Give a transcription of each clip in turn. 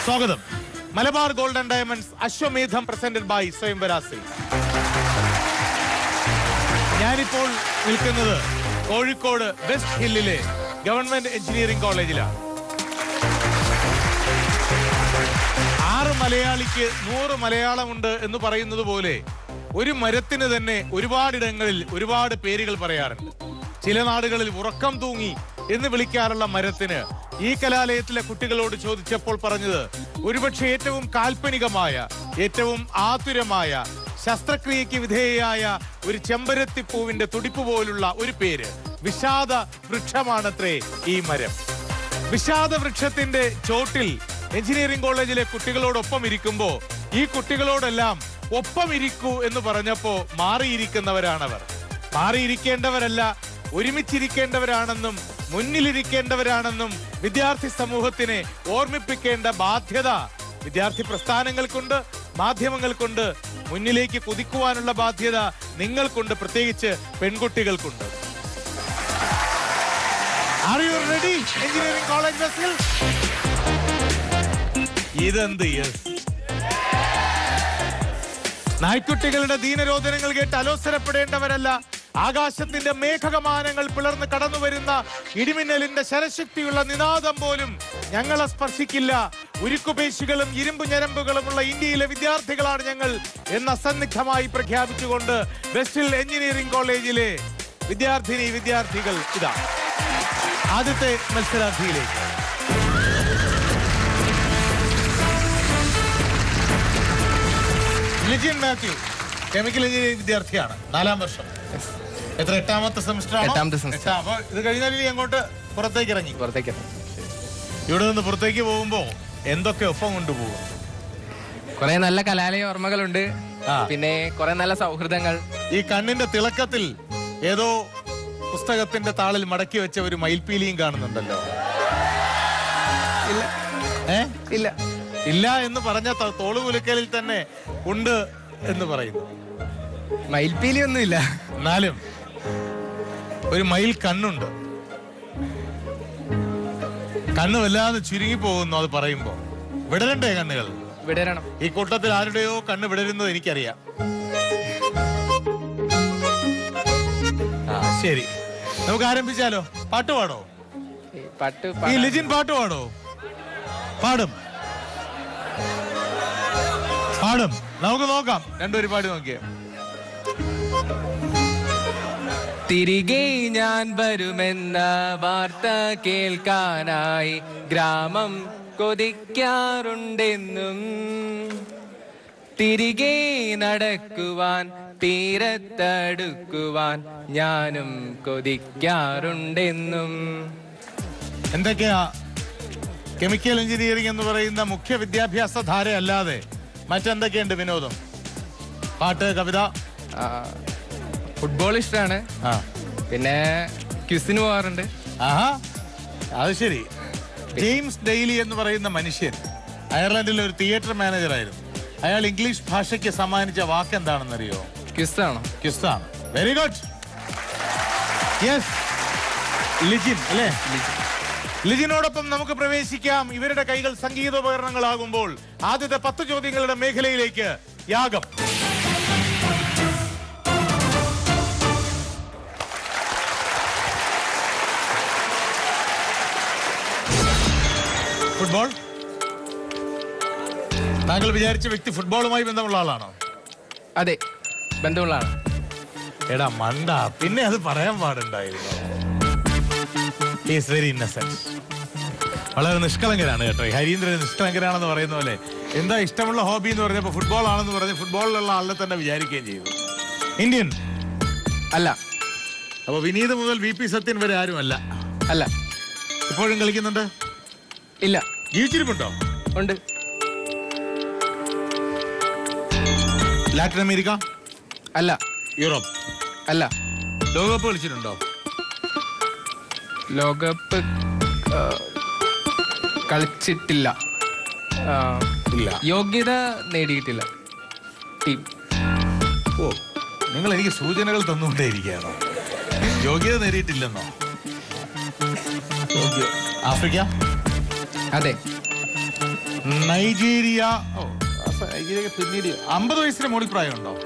സ്വാഗതം Malabar golden diamonds Ashwamedham presented by Swayamvara silk ഞാനിപ്പോൾ നിൽക്കുന്നത് കോഴിക്കോട് വെസ്റ്റ് ഹില്ലിലെ ഗവൺമെന്റ് എഞ്ചിനീയറിംഗ് കോളേജിലാണ് ആറ് മലയാളിക്ക് നൂറ് മലയാളമുണ്ട് എന്ന് പറയുന്നത് പോലെ ഒരു മരത്തിന് തന്നെ ഒരുപാടിടങ്ങളിൽ ഒരുപാട് പേരുകൾ പറയാറുണ്ട് ചില നാടുകളിൽ ഉറക്കം തൂങ്ങി എന്ന് വിളിക്കാറുള്ള മരത്തിന് ഈ കലാലയത്തിലെ കുട്ടികളോട് ചോദിച്ചപ്പോൾ പറഞ്ഞത് ഒരുപക്ഷെ ഏറ്റവും കാൽപ്പനികമായ ഏറ്റവും ആതുരമായ ശസ്ത്രക്രിയയ്ക്ക് വിധേയയായ ഒരു ചെമ്പരത്തിപ്പൂവിന്റെ തുടിപ്പ് പോലുള്ള ഒരു പേര് വിഷാദ വൃക്ഷമാണത്രേ ഈ മരം വിഷാദ വൃക്ഷത്തിന്റെ ചോട്ടിൽ എഞ്ചിനീയറിംഗ് കോളേജിലെ കുട്ടികളോടൊപ്പം ഇരിക്കുമ്പോ ഈ കുട്ടികളോടെല്ലാം ഒപ്പം ഇരിക്കൂ എന്ന് പറഞ്ഞപ്പോ മാറിയിരിക്കുന്നവരാണവർ മാറിയിരിക്കേണ്ടവരല്ല ഒരുമിച്ചിരിക്കേണ്ടവരാണെന്നും മുന്നിലിരിക്കേണ്ടവരാണെന്നും വിദ്യാർത്ഥി സമൂഹത്തിനെ ഓർമ്മിപ്പിക്കേണ്ട ബാധ്യത വിദ്യാർത്ഥി പ്രസ്ഥാനങ്ങൾക്കുണ്ട് മാധ്യമങ്ങൾക്കുണ്ട് മുന്നിലേക്ക് കുതിക്കുവാനുള്ള ബാധ്യത നിങ്ങൾക്കുണ്ട് പ്രത്യേകിച്ച് പെൺകുട്ടികൾക്കുണ്ട് are you ready engineering college ബസ്സിൽ ഇതെന്ത് യെസ് നായ്ക്കുട്ടികളുടെ ദീനരോധനങ്ങൾ കേട്ട് അലോസരപ്പെടേണ്ടവരല്ല ആകാശത്തിന്റെ മേഘകമാനങ്ങൾ പിളർന്ന് കടന്നു വരുന്ന ഇടിമിന്നലിന്റെ ശരശക്തിയുള്ള നിനാദം പോലും ഞങ്ങളെ സ്പർശിക്കില്ല ഉരുക്കുപേശികളും ഇരുമ്പ് ഞരമ്പുകളുമുള്ള ഇന്ത്യയിലെ വിദ്യാർത്ഥികളാണ് ഞങ്ങൾ എന്ന് അസന്നിഗ്ധമായി പ്രഖ്യാപിച്ചുകൊണ്ട് വെസ്റ്റിൽ എഞ്ചിനീയറിംഗ് കോളേജിലെ വിദ്യാർത്ഥിനി വിദ്യാർത്ഥികൾ ഇതാ ആദ്യത്തെ മത്സരാർത്ഥിയിലേക്ക് ലിജിൻ മാത്യു കെമിക്കൽ എഞ്ചിനീയറിംഗ് വിദ്യാർത്ഥിയാണ് നാലാം വർഷം എത്ര എട്ടാമത്തെ സെമിസ്റ്റർ എട്ടാമത്തെ semester. അപ്പൊ ഇത് കഴിഞ്ഞാൽ ഇനി അങ്ങോട്ട് പുറത്തേക്ക് ഇറങ്ങി പുറത്തേക്ക് ഇവിടെ നിന്ന് പുറത്തേക്ക് പോകുമ്പോ എന്തൊക്കെ ഒപ്പം കൊണ്ടുപോകും കുറെ നല്ല കലാലയ ഓർമ്മകളുണ്ട് ആ. പിന്നെ കുറെ നല്ല സൗഹൃദങ്ങൾ ഈ കണ്ണിന്റെ തിളക്കത്തിൽ ഏതോ പുസ്തകത്തിന്റെ താളിൽ മടക്കി വെച്ച ഒരു മയിൽപീലിയും കാണുന്നുണ്ടല്ലോ ഇല്ല ഏ ഇല്ല ഇല്ല എന്ന് പറഞ്ഞ ത- തോളുകുലുക്കലിൽ തന്നെ ഉണ്ട് എന്ന് പറയുന്നു മയിൽപ്പീലി ഒന്നും ഇല്ല എന്നാലും ഒരു മയിൽ കണ്ണുണ്ട് കണ്ണ് വല്ലാതെ ചുരുങ്ങി പോകുന്നു അത് പറയുമ്പോ വിടരണ്ടേ കണ്ണുകൾ വിടരണം ഈ കൂട്ടത്തിൽ ആരുടെയോ കണ്ണ് വിടരുന്നത് എനിക്കറിയാം ആ ശരി നമുക്ക് ആരംഭിച്ചാലോ പാട്ട് പാടോ ഈ പട്ട് ഈ പാടാൻ- ലിജിൻ പാട്ട് പാടോ പാടും പാടും നമുക്ക് നോക്കാം രണ്ടുപേരും പാടി നോക്കിയേ തിരികെ ഞാൻ വരുമെന്ന വാർത്ത കേൾക്കാനായി ഗ്രാമം കൊതിക്കാറുണ്ടെന്നും തിരികെ നടക്കുവാൻ തീരത്തടുക്കുവാൻ ഞാനും കൊതിക്കാറുണ്ടെന്നും എന്തൊക്കെയാ കെമിക്കൽ എഞ്ചിനീയറിംഗ് എന്ന് പറയുന്ന മുഖ്യ വിദ്യാഭ്യാസ ധാരയല്ലാതെ മറ്റെന്തൊക്കെയുണ്ട് വിനോദം പാട്ട് കവിത ആ, ഫുട്ബോൾ ഇഷ്ടമാണ് ആ പിന്നെ ക്വിസിന് പോകാറുണ്ട് ആഹാ അത് ശരി ജെയിംസ് ഡെയ്ലി എന്ന് പറയുന്ന മനുഷ്യൻ അയർലൻഡിലെ ഒരു തിയേറ്റർ മാനേജറായിരുന്നു അയാൾ ഇംഗ്ലീഷ് ഭാഷയ്ക്ക് സമ്മാനിച്ച വാക്ക് എന്താണെന്നറിയോ ക്വിസാണോ കിസ്സാണ് വെരി ഗുഡ് യെസ് ലിജിൻ അല്ലേ ലിജിനോടൊപ്പം നമുക്ക് പ്രവേശിക്കാം ഇവരുടെ കൈകൾ സംഗീതോപകരണങ്ങളാകുമ്പോൾ ആദ്യത്തെ പത്ത് ചോദ്യങ്ങളുടെ മേഖലയിലേക്ക് യാഗം ഫുട്ബോൾ താങ്കൾ വിചാരിച്ച വ്യക്തി ഫുട്ബോളുമായി ബന്ധമുള്ള ആളാണോ അതെ ബന്ധമുള്ളതാണ് എടാ മണ്ട പിന്നെ അത് പറയാൻ പാടുണ്ടായിരുന്നു ഈസ് വെരി ഇന്നസെന്റ് വളരെ നിഷ്കളങ്കരാണ് കേട്ടോ ഈ ഹരീന്ദ്രൻ നിഷ്കളങ്കരാണെന്ന് പറയുന്ന പോലെ എന്താ ഇഷ്ടമുള്ള ഹോബി എന്ന് പറഞ്ഞപ്പോൾ ഫുട്ബോൾ ആണെന്ന് പറഞ്ഞ് ഫുട്ബോളിലുള്ള ആളിനെ തന്നെ വിചാരിക്കുകയും ചെയ്തു ഇന്ത്യൻ അല്ല അപ്പൊ വിനീത് മുതൽ വി പി സത്യൻ വരെ ആരുമല്ല അല്ല ഇപ്പോഴും കളിക്കുന്നുണ്ട് ഇല്ല ജീവിച്ചിരിപ്പുണ്ടോ ഉണ്ട് ലാറ്റിൻ അമേരിക്ക അല്ല യൂറോപ്പ് അല്ല ലോകകപ്പ് കളിച്ചിട്ടുണ്ടോ ലോകകപ്പ് ആ, കളിച്ചിട്ടില്ല ആ, ഇല്ല യോഗ്യത നേടിയിട്ടില്ല ടീം ഓ നിങ്ങൾ എനിക്ക് സൂചനകൾ തന്നുകൊണ്ടേയിരിക്കുകയാണോ യോഗ്യത നേടിയിട്ടില്ലെന്നോ യോഗ്യ- ആഫ്രിക്ക അതെ നൈജീരിയ ഓ ആ സ- നൈജീരിയ പിന്നീട് അമ്പത് വയസ്സിന് മുകളിൽ പ്രായമുണ്ടോ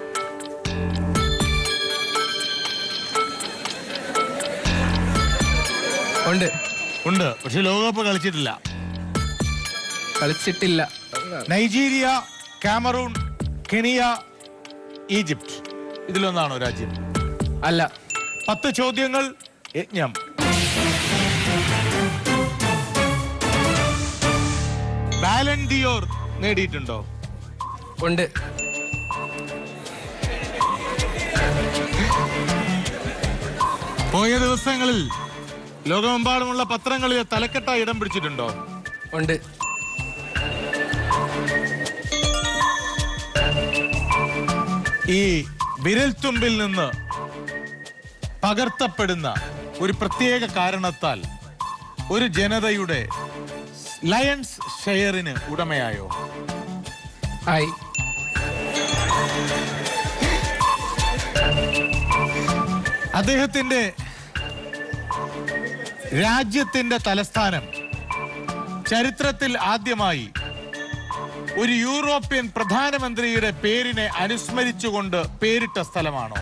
ഉണ്ട് ഉണ്ട് പക്ഷെ ലോകകപ്പ് കളിച്ചിട്ടില്ല കളിച്ചിട്ടില്ല നൈജീരിയ കാമറൂൺ കെനിയ ഈജിപ്റ്റ് ഇതിലൊന്നാണോ രാജ്യം അല്ല പത്ത് ചോദ്യങ്ങൾ യജ്ഞം ബാലൻഡിയോർ നേടിയിട്ടുണ്ടോ ഉണ്ട് പോയ ദിവസങ്ങളിൽ ലോകമെമ്പാടുമുള്ള പത്രങ്ങളിൽ തലക്കെട്ടായി ഇടം പിടിച്ചിട്ടുണ്ടോ ഉണ്ട് ഈ വിരൽത്തുമ്പിൽ നിന്ന് പകർത്തപ്പെടുന്ന ഒരു പ്രത്യേക കാരണത്താൽ ഒരു ജനതയുടെ ലയൺസ് ഷെയറിന് ഉടമയായോ ആയി അദ്ദേഹത്തിന്റെ രാജ്യത്തിന്റെ തലസ്ഥാനം ചരിത്രത്തിൽ ആദ്യമായി ഒരു യൂറോപ്യൻ പ്രധാനമന്ത്രിയുടെ പേരിനെ അനുസ്മരിച്ചുകൊണ്ട് പേരിട്ട സ്ഥലമാണോ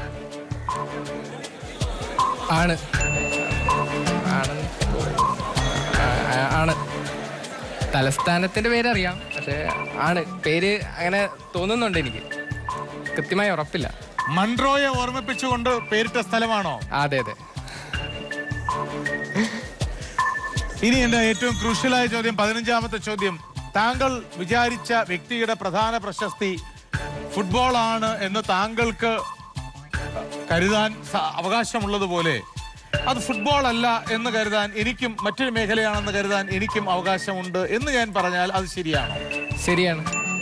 ആണ് ആണ് ആ- ആണ് തലസ്ഥാനത്തിന്റെ പേരറിയാം പക്ഷെ ആണ് പേര് അങ്ങനെ തോന്നുന്നുണ്ട് എനിക്ക് കൃത്യമായി ഉറപ്പില്ല മൺട്രോയെ ഓർമ്മിപ്പിച്ചുകൊണ്ട് പേരിട്ട സ്ഥലമാണോ അതെ അതെ ഇനി എന്റെ ഏറ്റവും ക്രൂഷ്യലായ ചോദ്യം പതിനഞ്ചാമത്തെ ചോദ്യം താങ്കൾ വിചാരിച്ച വ്യക്തിയുടെ പ്രധാന പ്രശസ്തി ഫുട്ബോൾ ആണ് എന്ന് താങ്കൾക്ക് കരുതാൻ സ- അവകാശമുള്ളതുപോലെ അത് ഫുട്ബോൾ അല്ല എന്ന് കരുതാൻ എനിക്കും മറ്റൊരു മേഖലയാണെന്ന് കരുതാൻ എനിക്കും അവകാശമുണ്ട് എന്ന് ഞാൻ പറഞ്ഞാൽ അത് ശരിയാണോ ശരിയാണ്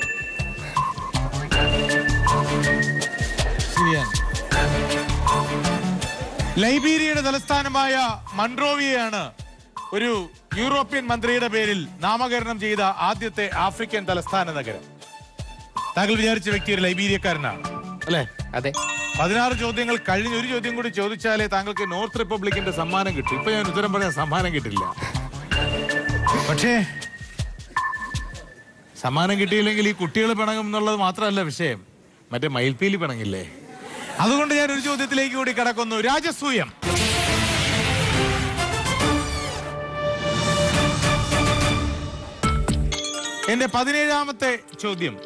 ശരിയാണ് ലൈബീരിയയുടെ തലസ്ഥാനമായ മൺട്രോവിയെയാണ് ഒരു യൂറോപ്യൻ മന്ത്രിയുടെ പേരിൽ നാമകരണം ചെയ്ത ആദ്യത്തെ ആഫ്രിക്കൻ തലസ്ഥാന നഗരം താങ്കൾ വിചാരിച്ച വ്യക്തി ഒരു ലൈബീരിയക്കാരനാണ് അല്ലെ അതെ പതിനാറ് ചോദ്യങ്ങൾ കഴിഞ്ഞ ഒരു ചോദ്യം കൂടി ചോദിച്ചാലേ താങ്കൾക്ക് നോർത്ത് റിപ്പബ്ലിക്കിന്റെ സമ്മാനം കിട്ടും ഇപ്പൊ ഞാൻ ഉത്തരം പറയാൻ സമ്മാനം കിട്ടില്ല പക്ഷേ സമ്മാനം കിട്ടിയില്ലെങ്കിൽ ഈ കുട്ടികൾ പിണങ്ങും എന്നുള്ളത് മാത്രമല്ല വിഷയം മറ്റേ മയിൽപ്പീലി പിണങ്ങില്ലേ അതുകൊണ്ട് ഞാൻ ഒരു ചോദ്യത്തിലേക്ക് കൂടി കിടക്കുന്നു രാജസൂയം എന്റെ പതിനേഴാമത്തെ ചോദ്യം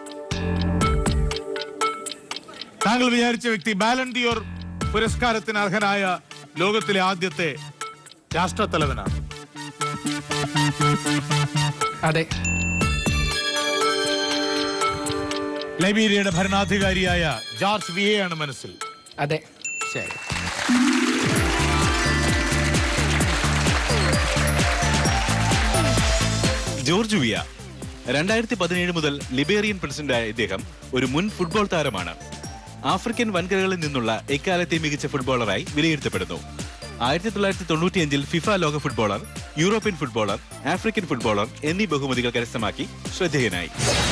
താങ്കൾ വിചാരിച്ച വ്യക്തി ബാലൻഡിയോർ പുരസ്കാരത്തിന് അർഹനായ ലോകത്തിലെ ആദ്യത്തെ രാഷ്ട്രത്തലവനാണ് അതെ ലൈബീരിയയുടെ ഭരണാധികാരിയായ ജോർജ് വിയെ ആണ് മനസ്സിൽ അതെ ശരി ജോർജ് വിയ രണ്ടായിരത്തി പതിനേഴ് മുതൽ ലിബേറിയൻ പ്രസിഡന്റായ ഇദ്ദേഹം ഒരു മുൻ ഫുട്ബോൾ താരമാണ് ആഫ്രിക്കൻ വൻകരകളിൽ നിന്നുള്ള എക്കാലത്തെ മികച്ച ഫുട്ബോളറായി വിലയിരുത്തപ്പെടുന്നു ആയിരത്തി തൊള്ളായിരത്തി തൊണ്ണൂറ്റിയഞ്ചിൽ ഫിഫ ലോക footballer European footballer African footballer എന്നീ ബഹുമതികൾ കരസ്ഥമാക്കി ശ്രദ്ധേയനായി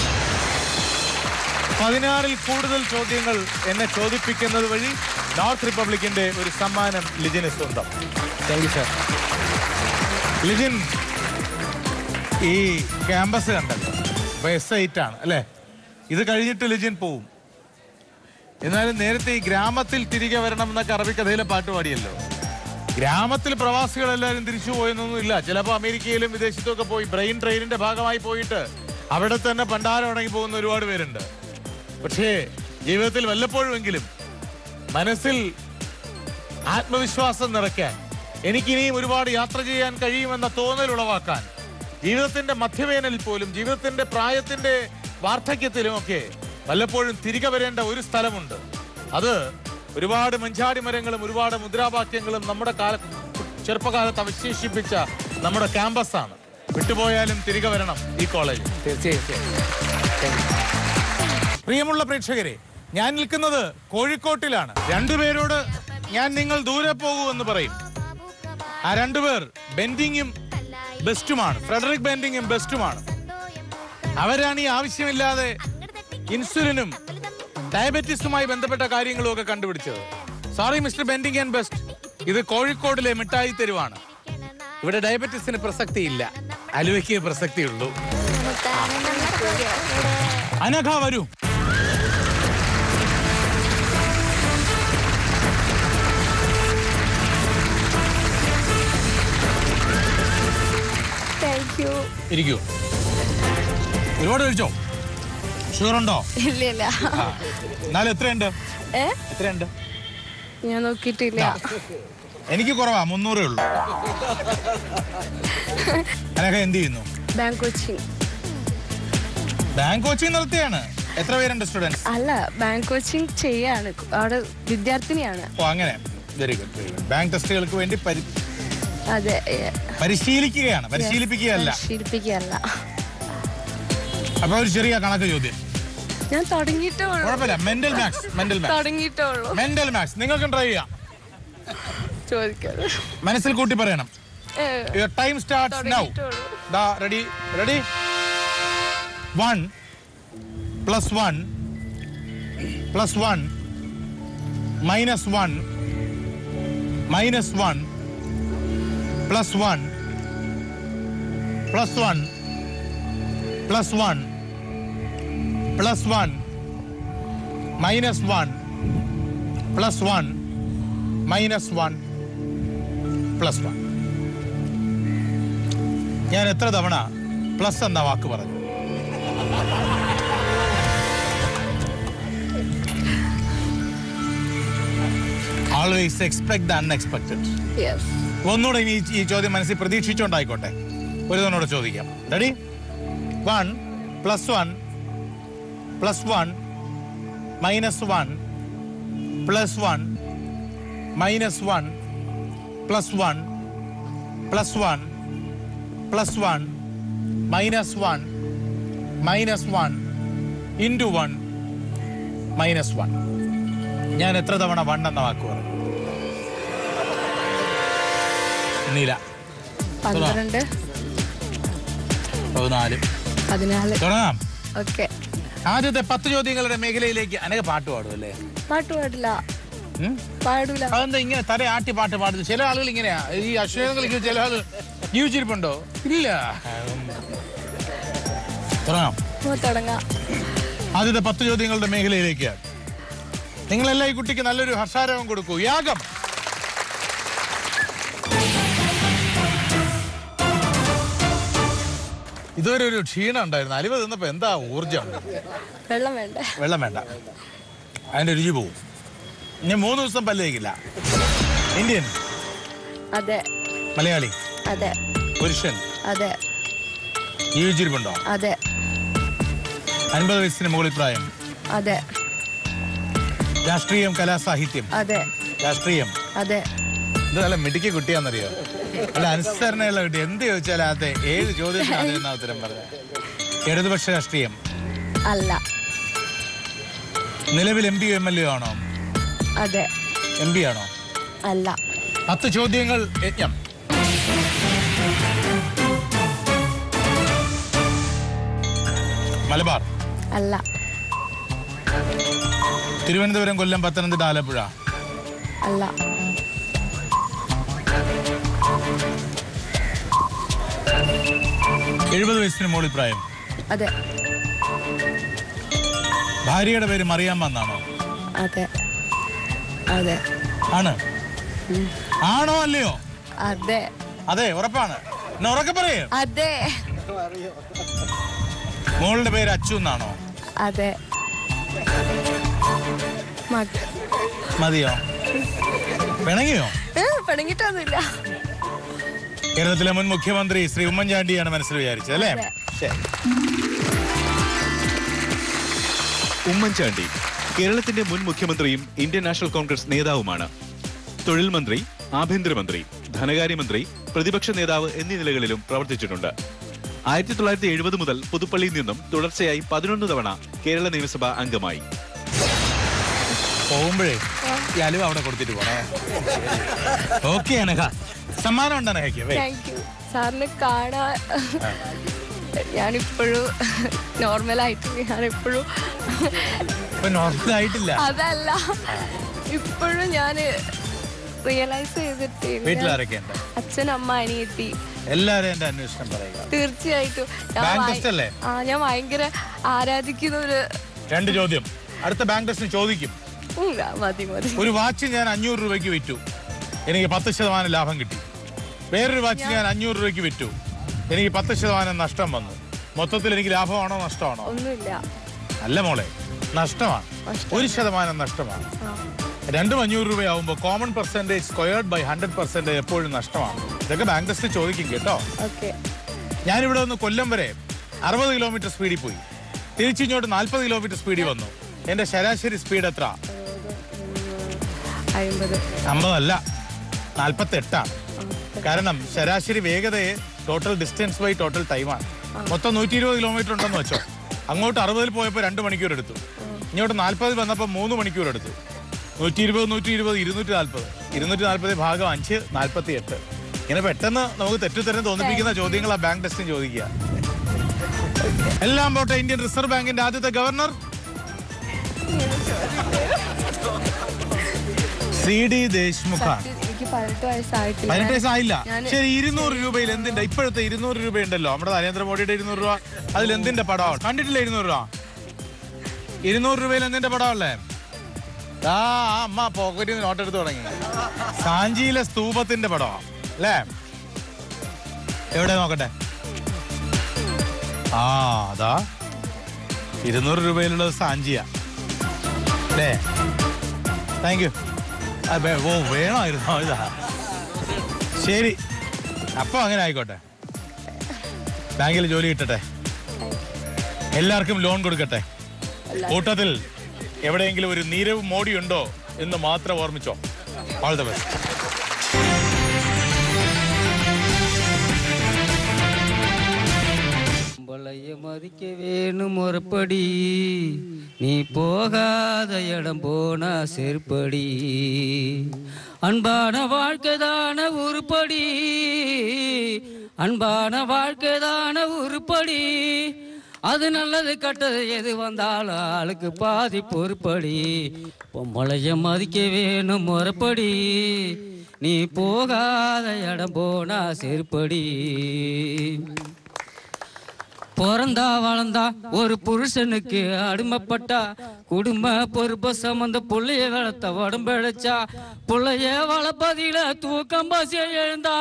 പതിനാറിൽ കൂടുതൽ ചോദ്യങ്ങൾ എന്നെ ചോദിപ്പിക്കുന്നത് വഴി നോർത്ത് റിപ്പബ്ലിക്കിന്റെ ഒരു സമ്മാനം ലിജിന് സ്വന്തം താങ്ക് യു സാർ ലിജിൻ ഈ ക്യാമ്പസ് കണ്ടല്ലോ ഇപ്പൊ എസ് ഐറ്റ് ആണ് അല്ലെ ഇത് കഴിഞ്ഞിട്ട് ലിജിൻ പോവും എന്നാലും നേരത്തെ ഈ ഗ്രാമത്തിൽ തിരികെ വരണം എന്നൊക്കെ അറബിക്കഥയിലെ പാട്ട് പാടിയല്ലോ ഗ്രാമത്തിൽ പ്രവാസികൾ എല്ലാവരും തിരിച്ചു പോയെന്നൊന്നും ഇല്ല ചിലപ്പോൾ അമേരിക്കയിലും വിദേശത്തും ഒക്കെ പോയി ബ്രെയിൻ ട്രെയിനിന്റെ ഭാഗമായി പോയിട്ട് അവിടെ തന്നെ പണ്ടാരം ഉണങ്ങി പോകുന്ന ഒരുപാട് പേരുണ്ട് പക്ഷേ ജീവിതത്തിൽ വല്ലപ്പോഴുമെങ്കിലും മനസ്സിൽ ആത്മവിശ്വാസം നിറയ്ക്കാൻ എനിക്കിനിയും ഒരുപാട് യാത്ര ചെയ്യാൻ കഴിയുമെന്ന തോന്നൽ ഉളവാക്കാൻ ജീവിതത്തിന്റെ മധ്യവേനലിൽ പോലും ജീവിതത്തിന്റെ പ്രായത്തിന്റെ വാർദ്ധക്യത്തിലുമൊക്കെ വല്ലപ്പോഴും തിരികെ വരേണ്ട ഒരു സ്ഥലമുണ്ട് അത് ഒരുപാട് മഞ്ചാടി മരങ്ങളും ഒരുപാട് മുദ്രാവാക്യങ്ങളും നമ്മുടെ കാല ചെറുപ്പകാലത്ത് അവശേഷിപ്പിച്ച നമ്മുടെ ക്യാമ്പസാണ് വിട്ടുപോയാലും തിരികെ വരണം ഈ കോളേജ് തീർച്ചയായും താങ്ക് യു പ്രിയമുള്ള പ്രേക്ഷകരെ ഞാൻ നിൽക്കുന്നത് കോഴിക്കോട്ടിലാണ് രണ്ടുപേരോട് ഞാൻ നിങ്ങൾ ദൂരെ പോകൂ എന്ന് പറയും ആ രണ്ടുപേർ ബെൻഡിങ്ങും ബെസ്റ്റുമാണ് ഫ്രെഡറിക് ബെൻഡിങ്ങും ബെസ്റ്റുമാണ് അവരാണ് ഈ ആവശ്യമില്ലാതെ ഇൻസുലിനും ഡയബറ്റീസുമായി ബന്ധപ്പെട്ട കാര്യങ്ങളും ഒക്കെ കണ്ടുപിടിച്ചത് sorry mister bending and best ഇത് കോഴിക്കോടിലെ മിഠായി തെരുവാണ് ഇവിടെ ഡയബറ്റീസിന് പ്രസക്തിയില്ല അലുവയ്ക്ക് പ്രസക്തിയുള്ളൂ അനഘ വരൂ താങ്ക് യു ഇരിക്കൂ ഒരുപാട് കഴിച്ചോ ഷുഗർ ഉണ്ടോ ഇല്ല ഇല്ല ആ. എന്നാലും എത്രയുണ്ട് ഏ എത്രയുണ്ട് ഞാൻ നോക്കിയിട്ടില്ല എനിക്ക് കുറവാ മുന്നൂറേ ഉള്ളൂ അനഘ എന്ത് ചെയ്യുന്നു ബാങ്ക് കോച്ചിങ് ബാങ്ക് കോച്ചിങ് നടത്തിയാണ് എത്ര പേരുണ്ട് സ്റ്റുഡൻസ് അല്ല ബാങ്ക് കോച്ചിങ് ചെയ്യാണ് അവിടെ വിദ്യാർത്ഥിനിയാണ് ഓ അങ്ങനെ very good very good bank ടെസ്റ്റുകൾക്ക് വേണ്ടി പരി- അതെ ഏ, പരിശീലിക്കുകയാണ് പരിശീലിപ്പിക്കുകയല്ല ശീലിപ്പിക്കുകയല്ല അപ്പൊ ഒരു ചെറിയ കണക്ക് ചോദ്യം ഞാൻ തുടങ്ങിയിട്ടേ ഉള്ളൂ കുഴപ്പമില്ല മെന്റൽ മാത്സ് മെന്റൽ മാത്സ് തുടങ്ങിയിട്ടേ ഉള്ളൂ മെന്റൽ മാത്സ് നിങ്ങൾക്കും ട്രൈ ചെയ്യാം ചോദിക്കാതെ മനസ്സിൽ കൂട്ടി പറയണം ഏ, യുവർ ടൈം സ്റ്റാർട്ട്സ് നൗ തുടങ്ങിയിട്ടേ ഉള്ളൂ ദാ ready ready one plus one plus one minus one minus one plus one plus one plus one plus one minus one plus one minus one plus one ഞാൻ എത്ര തവണ plus എന്ന വാക്ക് പറഞ്ഞു always expect the unexpected yes ഒന്നുകൂടെ ഇനി ഈ- ഈ ചോദ്യം മനസ്സിൽ പ്രതീക്ഷിച്ചുകൊണ്ടായിക്കോട്ടെ ഒരു തവണ ചോദിക്കാം ready one plus one plus one minus one plus one minus one plus one plus one plus one minus one minus one into one minus one ഞാൻ എത്ര തവണ വൺ എന്ന വാക്ക് പറഞ്ഞു നീല പന്ത്രണ്ട് പതിനാല് പതിനാല് തുടങ്ങാം ഓക്കെ ആദ്യത്തെ പത്ത് ചോദ്യങ്ങളുടെ മേഖലയിലേക്ക് അനക പാട്ട് പാടും അല്ലേ പാട്ട് പാടില്ല ഉം? പാടൂല അതെന്താ ഇങ്ങനെ തല ആട്ടി പാട്ട് പാടുന്നത് ചില ആളുകൾ ഇങ്ങനെയാ ഈ അശ്വങ്ങളിൽ ചില ആളുകൾ ജീവിച്ചിരിപ്പുണ്ടോ ഇല്ല തുടങ്ങാം ഓ, തുടങ്ങാം ആദ്യത്തെ പത്ത് ചോദ്യങ്ങളുടെ മേഖലയിലേക്ക് നിങ്ങളെല്ലാം ഈ കുട്ടിക്ക് നല്ലൊരു ഹർഷാരവം കൊടുക്കൂ യാഗം ഇതുവരെ ഒരു ക്ഷീണം ഉണ്ടായിരുന്നു അലിവ് തിന്നപ്പോ എന്താ ഊർജം വെള്ളം വേണ്ടേ വെള്ളം വേണ്ട അതിന്റെ രുചി പോവും ഇനി മൂന്ന് ദിവസം പല്ല് തേക്കില്ല ഇന്ത്യൻ അതെ മലയാളി അതെ പുരുഷൻ അതെ ജീവിച്ചിരിപ്പുണ്ടോ അതെ അൻപത് വയസ്സിന് മുകളിൽ പ്രായം അതെ രാഷ്ട്രീയം കലാസാഹിത്യം അതെ രാഷ്ട്രീയം അതെ ഇത് നല്ല മിടുക്കി കുട്ടിയാന്നറിയോ അല്ല അനുസരണയുള്ള കുട്ടി എന്ത് ചോദിച്ചാലും അതെ ഏഴ് ചോദ്യത്തിന് എന്നാ ഉത്തരം പറഞ്ഞ ഇടതുപക്ഷ രാഷ്ട്രീയം അല്ല നിലവിൽ M P M L A ആണോ അതെ എം പി ആണോ അല്ല പത്ത് ചോദ്യങ്ങൾ യജ്ഞം മലബാർ അല്ല തിരുവനന്തപുരം കൊല്ലം പത്തനംതിട്ട ആലപ്പുഴ അല്ല എഴുപത് വയസ്സിന് മുകളിൽ പ്രായം അതെ ഭാര്യയുടെ പേര് മറിയാമ്മ എന്നാണോ അതെ അതെ ആണ് ആണോ അല്ലയോ അതെ അതെ ഉറപ്പാണ് എന്നാ ഉറക്കെ പറയേ അതെ മോളുടെ പേര് അച്ചു എന്നാണോ അതെ മക മതിയോ പിണങ്ങിയോ ഏ, പിണങ്ങിട്ടൊന്നുമില്ല കേരളത്തിലെ മുൻ മുഖ്യമന്ത്രി ശ്രീ ഉമ്മൻചാണ്ടിയാണ് മനസ്സിൽ വിചാരിച്ചത് അല്ലേ അതെ. ശരി. ഉമ്മൻചാണ്ടി കേരളത്തിന്റെ മുൻ മുഖ്യമന്ത്രിയും ഇന്ത്യൻ നാഷണൽ കോൺഗ്രസ് നേതാവുമാണ് തൊഴിൽ മന്ത്രി ആഭ്യന്തരമന്ത്രി ധനകാര്യമന്ത്രി പ്രതിപക്ഷ നേതാവ് എന്നീ നിലകളിലും പ്രവർത്തിച്ചിട്ടുണ്ട് ആയിരത്തി തൊള്ളായിരത്തി എഴുപത് മുതൽ പുതുപ്പള്ളിയിൽ നിന്നും തുടർച്ചയായി പതിനൊന്ന് തവണ കേരള നിയമസഭാ അംഗമായി പോകുമ്പോഴേ ഈ അലുവ അവിടെ കൊടുത്തിട്ട് പോണേ ഓക്കെ അനഘ സമ്മാനം ഉണ്ട് അനഘയ്ക്ക് വേ. താങ്ക് യു സാറിന് കാണാൻ ഞാനിപ്പോഴും നോർമലായിട്ട് ഞാനിപ്പോഴും ഇപ്പൊ നോർമൽ ആയിട്ടില്ല അതല്ല ഇപ്പോഴും ഞാൻ റിയലൈസ് ചെയ്തിട്ട് വീട്ടിൽ ആരൊക്കെ ഉണ്ട് അച്ഛൻ അമ്മ അനിയത്തി എല്ലാവരും എന്റെ അന്വേഷണം പറയുക തീർച്ചയായിട്ടും ഞാൻ ബാങ്ക് ഭയ- ടെസ്റ്റ് അല്ലേ ആ ഞാൻ ഭയങ്കര ആരാധിക്കുന്ന ഒരു രണ്ട് ചോദ്യം അടുത്ത ബാങ്ക് ടെസ്റ്റിന് ചോദിക്കും ഉം, ആ, മതി മതി ഒരു വാച്ച് ഞാൻ അഞ്ഞൂറ് രൂപയ്ക്ക് വിറ്റു എനിക്ക് പത്ത് ശതമാനം ലാഭം കിട്ടി വേറൊരു വാച്ച് ഞാൻ അഞ്ഞൂറ് രൂപയ്ക്ക് വിറ്റു എനിക്ക് പത്ത് ശതമാനം നഷ്ടം വന്നു മൊത്തത്തിൽ എനിക്ക് ലാഭമാണോ നഷ്ടമാണോ ഒന്നുമില്ല അല്ല മോളെ നഷ്ടമാണ് നഷ്ടം. ഒരു ശതമാനം നഷ്ടമാണ് ആ. രണ്ടും അഞ്ഞൂറ് രൂപയാവുമ്പോൾ common percentage squared by hundred percentage എപ്പോഴും നഷ്ടമാണ് ഇതൊക്കെ ബാങ്ക് ടെസ്റ്റ് ചോദിക്കും കേട്ടോ ഓക്കെ ഞാനിവിടെ നിന്ന് കൊല്ലം വരെ അറുപത് കിലോമീറ്റർ സ്പീഡിൽ പോയി തിരിച്ചിങ്ങോട്ട് നാൽപ്പത് കിലോമീറ്റർ സ്പീഡിൽ വന്നു എന്റെ ശരാശരി സ്പീഡ് എത്ര അമ്പത് അമ്പതല്ല നാൽപ്പത്തി എട്ടാണ് കാരണം ശരാശരി വേഗതയെ ടോട്ടൽ ഡിസ്റ്റൻസ് ബൈ ടോട്ടൽ ടൈമാണ് മൊത്തം നൂറ്റി ഇരുപത് കിലോമീറ്റർ ഉണ്ടെന്ന് വെച്ചോ അങ്ങോട്ട് അറുപതിൽ പോയപ്പോൾ രണ്ട് മണിക്കൂർ എടുത്തു ഇങ്ങോട്ട് നാൽപ്പതിൽ വന്നപ്പോൾ മൂന്ന് മണിക്കൂർ എടുത്ു നൂറ്റി ഇരുപത് നൂറ്റി ഇരുപത് ഇരുന്നൂറ്റി നാൽപ്പത് ഇരുന്നൂറ്റി നാൽപ്പത് ഭാഗം അഞ്ച് നാൽപ്പത്തി എട്ട് ഇങ്ങനെ പെട്ടെന്ന് നമുക്ക് തെറ്റുത്തരം തോന്നിപ്പിക്കുന്ന ചോദ്യങ്ങൾ ആ ബാങ്ക് ടെസ്റ്റിന് ചോദിക്കുക എല്ലാം പോട്ടെ ഇന്ത്യൻ റിസർവ് ബാങ്കിന്റെ ആദ്യത്തെ ഗവർണർ സി ഡി ദേശ്മുഖാണ് എനിക്ക് പതിനെട്ട് വയസ്സായിട്ടില്ല പതിനെട്ട് വയസ്സായില്ല ഞാന് ശരി ഇരുന്നൂറ് രൂപയിൽ എന്തിന്റെ ഇപ്പോഴത്തെ ഇരുന്നൂറ് രൂപ ഉണ്ടല്ലോ നമ്മുടെ നരേന്ദ്രമോദിയുടെ ഇരുന്നൂറ് രൂപ അതിൽ എന്തിന്റെ പടമാണ് കണ്ടിട്ടില്ല ഇരുന്നൂറ് രൂപ ഇരുന്നൂറ് രൂപയിൽ എന്തിന്റെ പടമല്ലേ ആ ആ അമ്മ പോക്കറ്റിൽ നിന്ന് നോട്ടെടുത്ത് തുടങ്ങി സാഞ്ചിയിലെ സ്തൂപത്തിന്റെ പടമാ അല്ലേ എവിടെ നോക്കട്ടെ ആ അതാ ഇരുന്നൂറ് രൂപയിലുള്ളത് സാഞ്ചിയ അല്ലേ താങ്ക് യു ഓ വേണമായിരുന്നോ ഇതാ ശരി അപ്പൊ അങ്ങനെ ആയിക്കോട്ടെ ബാങ്കിൽ ജോലി കിട്ടട്ടെ എല്ലാവർക്കും ലോൺ കൊടുക്കട്ടെ കൂട്ടത്തിൽ എവിടെയെങ്കിലും ഒരു നീരവ് മോഡി ഉണ്ടോ എന്ന് മാത്രം ഓർമ്മിച്ചോ ഓൾ ദ ബെസ്റ്റ് பொம்பளைய மதிக்க வேணும் முறப்படி நீ போகாத இடம் போனா செருப்படி அன்பான வாழ்க்கைதான உருப்படி அன்பான வாழ்க்கைதான உருப்படி அது நல்லது கட்டது எது வந்தாலும் ஆளுக்கு பாதி பொறுப்படி பொம்பளைய மதிக்க வேணும் முறப்படி நீ போகாத இடம் போனா செருப்படி பிறந்தா வளர்ந்தா ஒரு புருஷனுக்கு அடிமைப்பட்டா குடும்ப பொறுப்ப சம்பந்த புள்ளைய வளர்த்த உடம்பழைச்சா புள்ளைய வளர்ப்பதில தூக்கம் பசிய எழுந்தா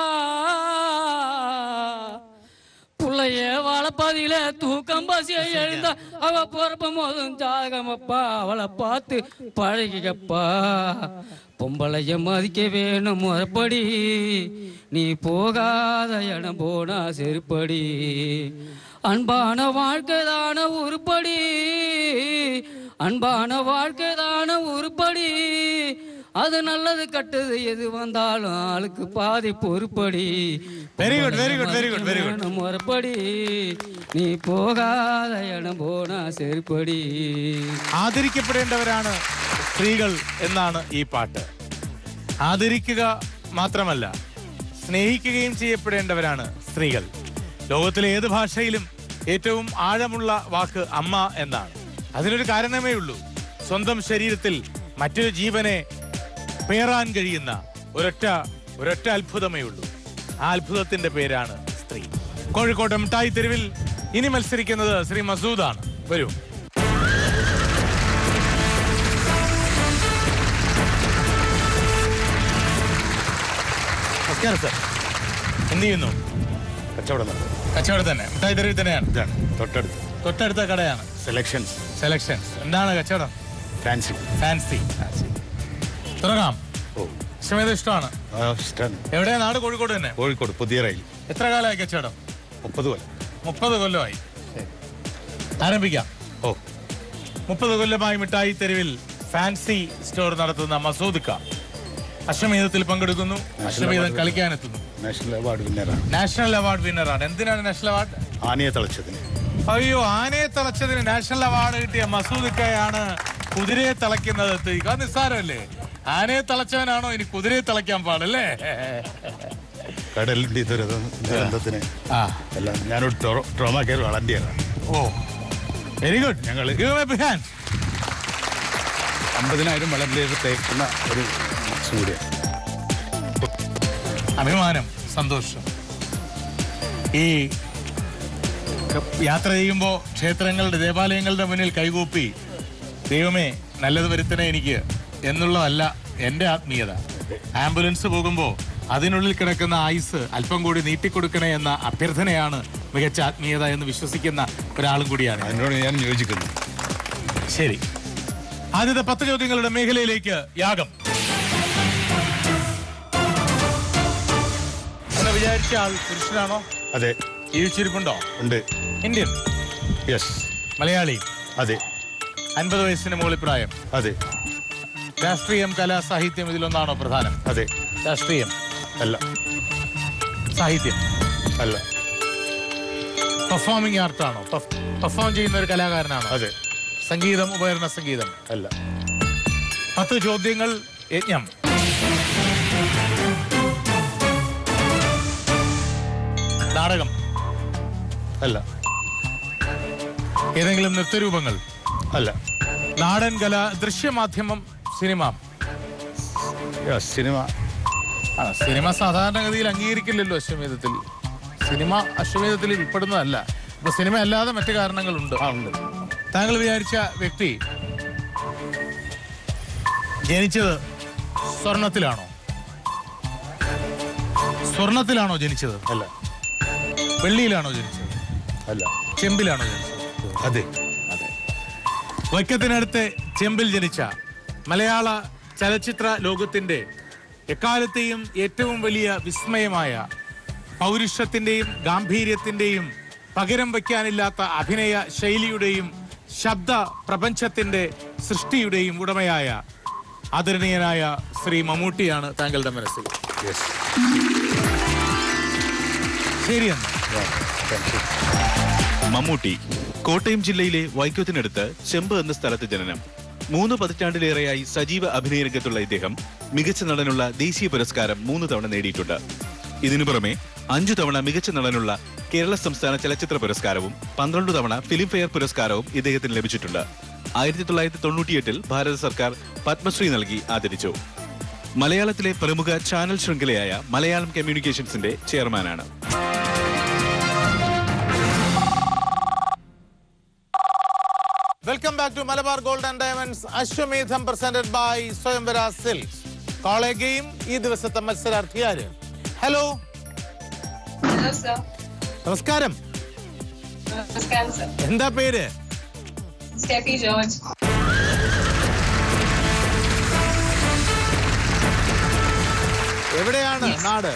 புள்ளைய வளர்ப்பதில தூக்கம் பசிய எழுந்தா அவ பிறப்பும் போதும் ஜாதகமப்பா அவளை பார்த்து பழகிக்கப்பா பொம்பளைய மதிக்க வேணும் முறைப்படி நீ போகாத இடம் போனா செருப்படி அன்பான வாழ்க்கைதான உருப்படி அன்பான வாழ்க்கைதான உருப்படி அது நல்லது கட்டுது எது வந்தாலும் ஆளுக்கு பாதி பொறுப்படி Very good, very good, very good, very good. முறைப்படி நீ போகாத இடம் போனா செருப்படி ആദരിക്കപ്പെടേണ്ടവരാണ് സ്ത്രീകൾ എന്നാണ് ഈ പാട്ട് ആദരിക്കുക മാത്രമല്ല സ്നേഹിക്കുകയും ചെയ്യപ്പെടേണ്ടവരാണ് സ്ത്രീകൾ ലോകത്തിലെ ഏത് ഭാഷയിലും ഏറ്റവും ആഴമുള്ള വാക്ക് അമ്മ എന്നാണ് അതിനൊരു കാരണമേ ഉള്ളൂ സ്വന്തം ശരീരത്തിൽ മറ്റൊരു ജീവനെ പേറാൻ കഴിയുന്ന ഒരൊറ്റ ഒരൊറ്റ അത്ഭുതമേ ഉള്ളൂ ആ അത്ഭുതത്തിന്റെ പേരാണ് സ്ത്രീ കോഴിക്കോട്ടെ മിഠായി തെരുവിൽ ഇനി മത്സരിക്കുന്നത് ശ്രീ മസൂദാണ് വരൂ നമസ്കാരം സാർ എന്ത് ചെയ്യുന്നു കച്ചവടം കച്ചവടം തന്നെ മിഠായി തെരുവിൽ തന്നെയാണ് ഇതാണ് തൊട്ടടുത്ത് തൊട്ടടുത്ത കടയാണ് സെലക്ഷൻസ് സെലക്ഷൻസ് എന്താണ് കച്ചവടം ഫാൻസി ഫാൻസി തുടങ്ങാം ഓ ഇഷ്ടമേത് ഇഷ്ടമാണ് ആ, ഇഷ്ടാണ് എവിടെയാ നാട് കോഴിക്കോട് തന്നെ കോഴിക്കോട് പുതിയ റെയിൽ എത്ര കാലമായി കച്ചവടം മുപ്പത് കൊല്ലം മുപ്പത് കൊല്ലമായി ആരംഭിക്കാം ഓ മുപ്പത് കൊല്ലമായി മിഠായി തെരുവിൽ ഫാൻസി സ്റ്റോർ നടത്തുന്ന മസൂദ്ക്ക അശ്വമേധത്തിൽ പങ്കെടുക്കുന്നു അശ്വമേധം കളിക്കാനെത്തുന്നു നാഷണൽ അവാർഡ് വിന്നറാണ് നാഷണൽ അവാർഡ് വിന്നറാണ് എന്തിനാണ് നാഷണൽ അവാർഡ് ആനയെ തളച്ചതിന് അയ്യോ ആനയെ തളച്ചതിന് നാഷണൽ അവാർഡ് കിട്ടിയ മസൂദ്ക്കയാണ് കുതിരയെ തളയ്ക്കുന്നത് അത് നിസ്സാരമല്ലേ ആനയെ തളച്ചവനാണോ ഇനി കുതിരയെ തളയ്ക്കാൻ പാടല്ലേ കടലിന്റെ ദുരന്ത ദുരന്തത്തിന് ആ എല്ലാം ഞാനൊരു ട്രോമ കെയർ വളണ്ടിയറാണ് ഓ വെരി ഗുഡ് ഞങ്ങൾ അമ്പതിനായിരം വളണ്ടിയർ തേക്കുന്ന ഒരു സൂര്യ അഭിമാനം സന്തോഷം ഈ ക- യാത്ര ചെയ്യുമ്പോൾ ക്ഷേത്രങ്ങളുടെ ദേവാലയങ്ങളുടെ മുന്നിൽ കൈകൂപ്പി ദൈവമേ നല്ലത് വരുത്തണേ എനിക്ക് എന്നുള്ളതല്ല എൻ്റെ ആത്മീയത ആംബുലൻസ് പോകുമ്പോൾ അതിനുള്ളിൽ കിടക്കുന്ന ആയുസ് അല്പം കൂടി നീട്ടിക്കൊടുക്കണേ എന്ന അഭ്യർത്ഥനയാണ് മികച്ച ആത്മീയത എന്ന് വിശ്വസിക്കുന്ന ഒരാളും കൂടിയാണ് ഞാൻ. അതിനോട് ഞാൻ യോജിക്കുന്നു ശരി ആദ്യത്തെ പത്ത് ചോദ്യങ്ങളുടെ മേഖലയിലേക്ക് യാഗം എന്ന് വിചാരിച്ച ആൾ പുരുഷനാണോ അതെ ജീവിച്ചിരിപ്പുണ്ടോ ഉണ്ട് ഇന്ത്യൻ യെസ് മലയാളി അതെ അൻപത് വയസ്സിന് മുകളിൽ പ്രായം അതെ രാഷ്ട്രീയം കല സാഹിത്യം ഇതിലൊന്നാണോ പ്രധാനം അതെ രാഷ്ട്രീയം അല്ല സാഹിത്യം അല്ല പെർഫോമിംഗ് ആർട്ടാണോ പെർഫോം ചെയ്യുന്ന ഒരു കലാകാരനാണോ അതെ സംഗീതം ഉപകരണ സംഗീതം അല്ല പത്ത് ചോദ്യങ്ങൾ യജ്ഞം നാടകം അല്ല ഏതെങ്കിലും നൃത്തരൂപങ്ങൾ അല്ല നാടൻ കല ദൃശ്യമാധ്യമം സിനിമ യെസ് സിനിമ ആ സിനിമ സാധാരണഗതിയിൽ അംഗീകരിക്കില്ലല്ലോ അശ്വമേധത്തിൽ സിനിമ അശ്വമേധത്തിൽ ഉൾപ്പെടുന്നതല്ല ഇപ്പൊ സിനിമ അല്ലാതെ മറ്റു കാരണങ്ങളുണ്ട് ആ ഉണ്ട് താങ്കൾ വിചാരിച്ച വ്യക്തി ജനിച്ചത് സ്വർണത്തിലാണോ സ്വർണത്തിലാണോ ജനിച്ചത് അല്ല വെള്ളിയിലാണോ ജനിച്ചത് അല്ല ചെമ്പിലാണോ ജനിച്ചത് അതെ വൈക്കത്തിനടുത്ത് ചെമ്പിൽ ജനിച്ച മലയാള ചലച്ചിത്ര ലോകത്തിന്റെ എക്കാലത്തെയും ഏറ്റവും വലിയ വിസ്മയമായ പൗരുഷത്തിന്റെയും ഗാംഭീര്യത്തിന്റെയും പകരം വയ്ക്കാനില്ലാത്ത അഭിനയ ശൈലിയുടെയും ശബ്ദ പ്രപഞ്ചത്തിന്റെ സൃഷ്ടിയുടെയും ഉടമയായ ആദരണീയനായ ശ്രീ മമ്മൂട്ടിയാണ് താങ്കളുടെ മനസ്സിൽ യെസ് ശരിയെന്ന് താങ്ക് യു മമ്മൂട്ടി കോട്ടയം ജില്ലയിലെ വൈക്കത്തിനടുത്ത് ചെമ്പ് എന്ന സ്ഥലത്ത് ജനനം മൂന്ന് പതിറ്റാണ്ടിലേറെയായി സജീവ അഭിനയ രംഗത്തുള്ള ഇദ്ദേഹം മികച്ച നടനുള്ള ദേശീയ പുരസ്കാരം മൂന്ന് തവണ നേടിയിട്ടുണ്ട് ഇതിനു പുറമെ അഞ്ചു തവണ മികച്ച നടനുള്ള കേരള സംസ്ഥാന ചലച്ചിത്ര പുരസ്കാരവും പന്ത്രണ്ട് തവണ ഫിലിം ഫെയർ പുരസ്കാരവും ഇദ്ദേഹത്തിന് ലഭിച്ചിട്ടുണ്ട് ആയിരത്തി തൊള്ളായിരത്തി തൊണ്ണൂറ്റിയെട്ടിൽ ഭാരത സർക്കാർ പത്മശ്രീ നൽകി ആദരിച്ചു മലയാളത്തിലെ പ്രമുഖ ചാനൽ ശൃംഖലയായ മലയാളം കമ്മ്യൂണിക്കേഷൻസിന്റെ ചെയർമാനാണ് welcome back to Malabar gold and diamonds Ashwamedham presented by Swayamvara silks കോളേ ഗെയിം ഈ ദിവസത്തെ മത്സരാർത്ഥിയാര് ഹലോ ഹലോ സർ നമസ്കാരം നമസ്കാരം സർ എന്താ പേര് സ്റ്റെഫി ജോർജ് എവിടെയാണ് നാട്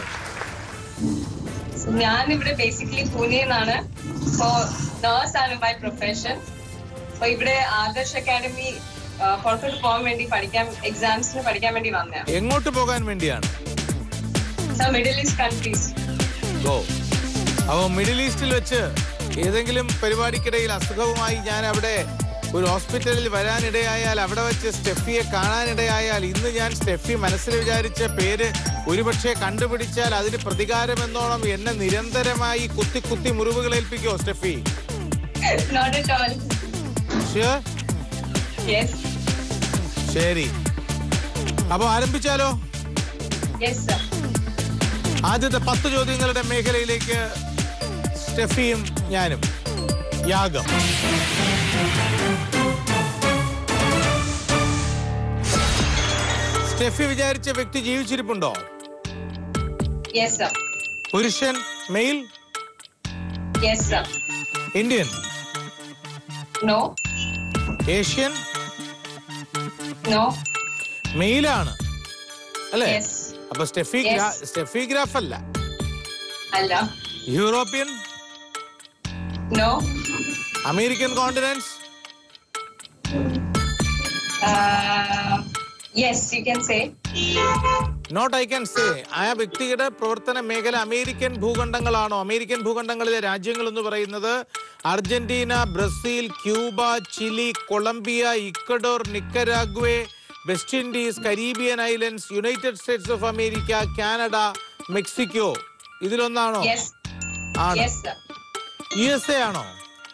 ഞാൻ ഇവിടെ ബേസിക്കലി പൂനെന്നാണ് സോ നേഴ്സ് ആണ് ബൈ പ്രൊഫഷൻ സോ ഇവിടെ ആദർശ് അക്കാഡമി പുറത്തോട്ട് പോകാൻ വേണ്ടി പഠിക്കാൻ എക്സാംസിന് പഠിക്കാൻ വേണ്ടി വന്നതാണ് എങ്ങോട്ട് പോകാൻ വേണ്ടിയാണ് so middle east countries go അപ്പോ മിഡിൽ ഈസ്റ്റിൽ വെച്ച് ഏതെങ്കിലും പരിപാടിക്കിടയിൽ അസുഖവുമായി ഞാൻ അവിടെ ഒരു ഹോസ്പിറ്റലിൽ വരാനിടയായാൽ അവിടെ വെച്ച് സ്റ്റെഫിയെ കാണാനിടയായാൽ ഇന്ന് ഞാൻ സ്റ്റെഫി മനസ്സിൽ വിചാരിച്ച പേര് ഒരുപക്ഷെ കണ്ടുപിടിച്ചാൽ അതിന് പ്രതികാരമെന്നോണം എന്നെ നിരന്തരമായി കുത്തി കുത്തി മുറിവുകൾ ഏൽപ്പിക്കോ Steffi not at all Sure? Yes ശരി അപ്പൊ ആരംഭിച്ചാലോ യെസ് സർ ആദ്യത്തെ പത്ത് ചോദ്യങ്ങളുടെ മേഖലയിലേക്ക് സ്റ്റെഫിയും ഞാനും യാഗം സ്റ്റെഫി വിചാരിച്ച വ്യക്തി ജീവിച്ചിരിപ്പുണ്ടോ യെസ് സർ പുരുഷൻ male yes sir Indian no Asian no മെയിലാണ് അല്ലേ യെസ് അപ്പൊ സ്റ്റെഫി Yes. ഗ്രാ- സ്റ്റെഫി ഗ്രാഫ് അല്ല അല്ല European no American continents yes you can say not I can say ആ വ്യക്തിയുടെ പ്രവർത്തന മേഖല അമേരിക്കൻ ഭൂഖണ്ഡങ്ങളാണോ അമേരിക്കൻ ഭൂഖണ്ഡങ്ങളിലെ രാജ്യങ്ങൾ എന്ന് പറയുന്നത് Argentina Brazil Cuba Chile Colombia Ecuador Nicaragua West Indies Caribbean islands United States of America Canada Mexico ഇതിലൊന്നാണോ yes ആണ് yes sir U S A ആണോ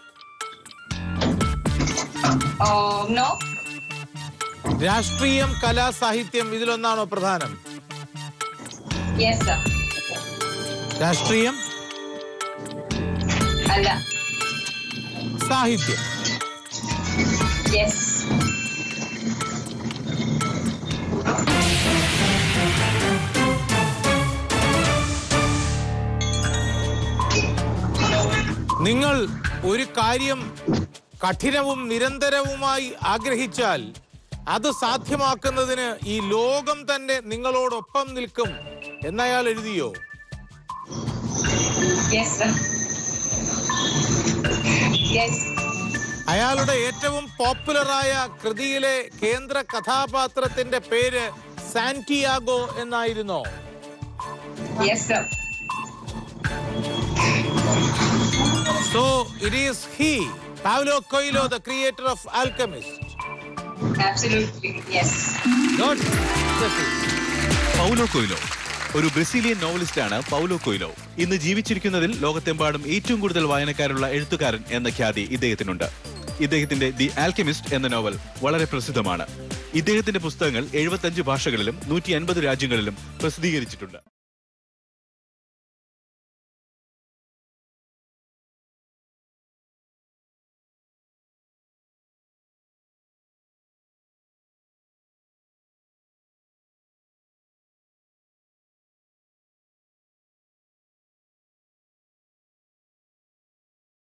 നോ രാഷ്ട്രീയം കലാ സാഹിത്യം ഇതിലൊന്നാണോ പ്രധാനം യെസ് സർ രാഷ്ട്രീയം അല്ല സാഹിത്യം യെസ് നിങ്ങൾ ഒരു കാര്യം കഠിനവും നിരന്തരവുമായി ആഗ്രഹിച്ചാൽ അത് സാധ്യമാക്കുന്നതിന് ഈ ലോകം തന്നെ നിങ്ങളോടൊപ്പം നിൽക്കും എന്നയാൾ എഴുതിയോ യെസ് യെസ് അയാളുടെ ഏറ്റവും പോപ്പുലറായ കൃതിയിലെ കേന്ദ്ര കഥാപാത്രത്തിന്റെ പേര് സാന്റിയാഗോ എന്നായിരുന്നോ yes sir so it is he Paulo Coelho the creator of alchemist absolutely yes Paulo Coelho ഒരു ബ്രസീലിയൻ നോവലിസ്റ്റാണ് പൗലോ കൊയ്ലോ ഇന്ന് ജീവിച്ചിരിക്കുന്നതിൽ ലോകത്തെമ്പാടും ഏറ്റവും കൂടുതൽ വായനക്കാരുള്ള എഴുത്തുകാരൻ എന്ന ഖ്യാതി ഇദ്ദേഹത്തിനുണ്ട് ഇദ്ദേഹത്തിന്റെ ദി ആൽക്കമിസ്റ്റ് എന്ന നോവൽ വളരെ പ്രസിദ്ധമാണ് ഇദ്ദേഹത്തിന്റെ പുസ്തകങ്ങൾ എഴുപത്തഞ്ച് ഭാഷകളിലും നൂറ്റി അൻപത് രാജ്യങ്ങളിലും പ്രസിദ്ധീകരിച്ചിട്ടുണ്ട്